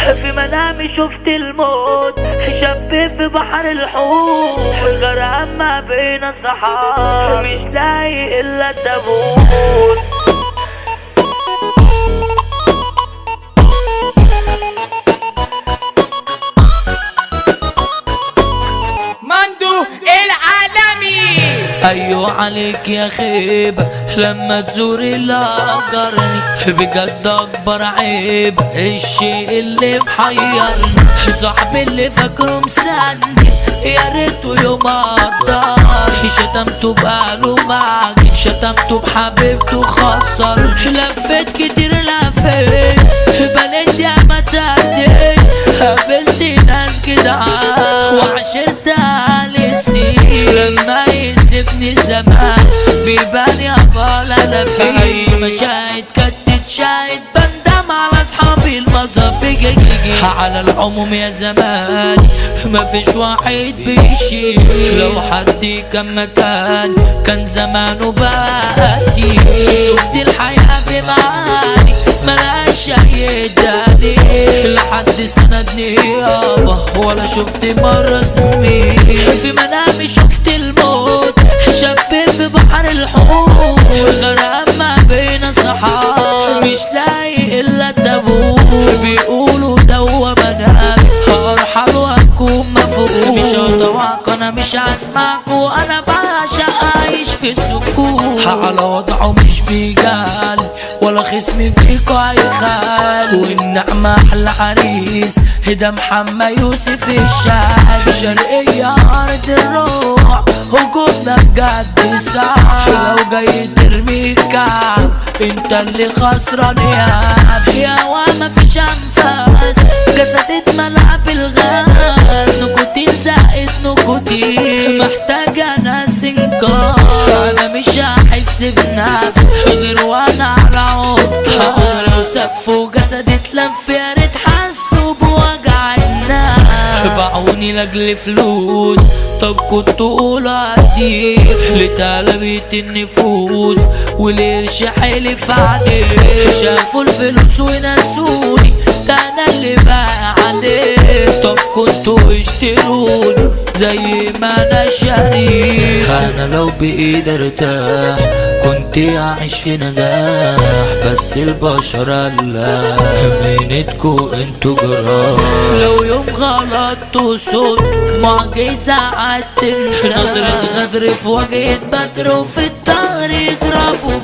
في منامي شفت الموت شاب في بحر الحوت غرقان ما بين الصحاب مش لاقي الا التابوت مندو العالمي ايوه عليك يا خيبة لما تزور الاجرني بجد اكبر عيب الشيء اللي محيرني صاحبي اللي فاكره مسندي يا ريته يوم قدر شتمته بقاله معاك شتمته بحبيبته خسر لفيت كتير لفيت بنيت يا ما تعديت قابلت ناس جدعان وعشرتها لسنين لما يسيبني زمان بيبان يا بالا لا في مشاهد كانت تتشاهد بندم على اصحابي المصاب على العموم يا زمان ما فيش واحد بيشيل لو حد كان مكان كان زمانه بقى شفت الحياة بمعاني ملهاش اي دليل لحد سندني يابا ولا شفت مرة اسمي في منامي شفت الموت شاب في بحر الحوت غرقان ما بين الصحاب مش لاقي الا التابوت بيقولوا دوا منام هرحل واكون مفهوم مش هتوقع انا مش هسمعكوا انا بعشق اعيش في السكوت على وضعه مش بيجال ولا خصمي فيكوا هيخال والنعمة احلى عريس هدا محمد يوسف الشاذ شرقية ارض الروح هجومنا بجد صعب لو جاي ترمي كعب انت اللي خسران يا عبد يا ما فيش انفاس جسدت ملعب الغاز نكوتين زائد نكوتين محتاجة ناس انكار انا مش هحس بنفس غير وانا على عود لو سفوا جسدي اتلف يا ريت حسوا بوجع الناس باعوني لاجل فلوس طب كنت اقول عدي لتلبية النفوس والقرش حلف عليه شافوا الفلوس ونسوني ده انا اللي بقى عليه طب كنتوا اشتروني زي ما انا شريك انا لو بايدي ارتاح كنت اعيش في نجاح بس البشر الله منتكو انتوا جراح لو يوم غلطت صوت معجزة عالتمشي نظرة غدر في وجه بدر وفي الظهر يضربوا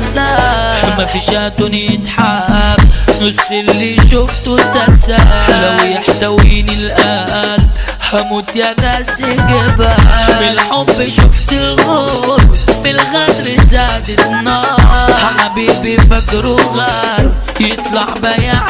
بسلاح مفيش هاتون يتحاب نص اللي شفته تسال لو يحتويني القلب هموت يا ناس جبال بالحب شفت الغول بالغدر زادت النار حبيبي فاكره غال يطلع بياع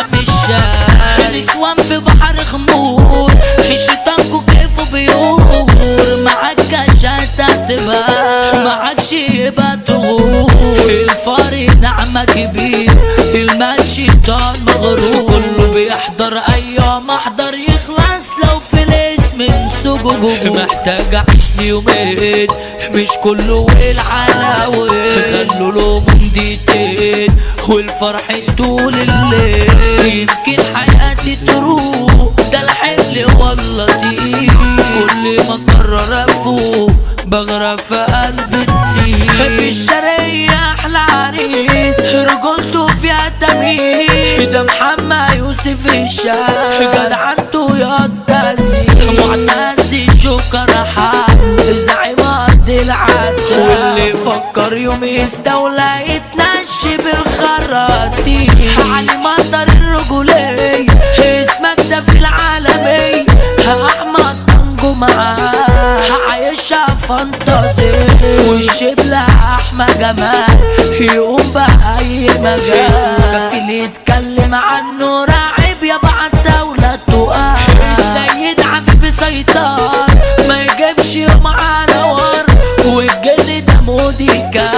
الشام نسوان في بحر خمور شيطانكو كيفه بيور معاك كشات تبقى معاك يبقى تغور الفار نعمة كبير المال شيطان مغرور كله بيحضر ايوه محضر يخلص لو في الاسم نسوجه محتاج اعيش لي يومين مش كله والعلاوي خلوا له من دقيقتين والفرح طول الليل يمكن حياتي تروح ده الحمل والله دي كل ما اقرر افوق بغرق في قلب الدين في الشرقية احلى عريس رجولته فيها تمييز ده محمد يوسف الشام جدعنته يا التاسي معتزي شكر حال زعيم ارض العدل واللي فكر يوم يستولى يتنشي بالخراطيم علي مطر الرجولية اسمك ده في العالمية احمد طنجو معاه عايشها فانتازي والشبلة احمد جمال يقوم بأي مجال كفيل يتكلم عنه راعب يا بعد دولة تقال السيد عفيف سيطر ما يجيبش يوم على ور والجن ده موديكا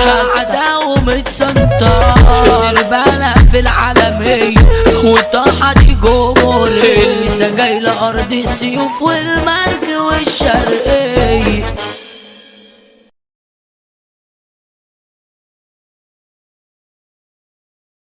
عداوة متسنطر البلد في العالمية وطاحة دي جمهورية اللي جاي لأرض السيوف والمرج والشرقية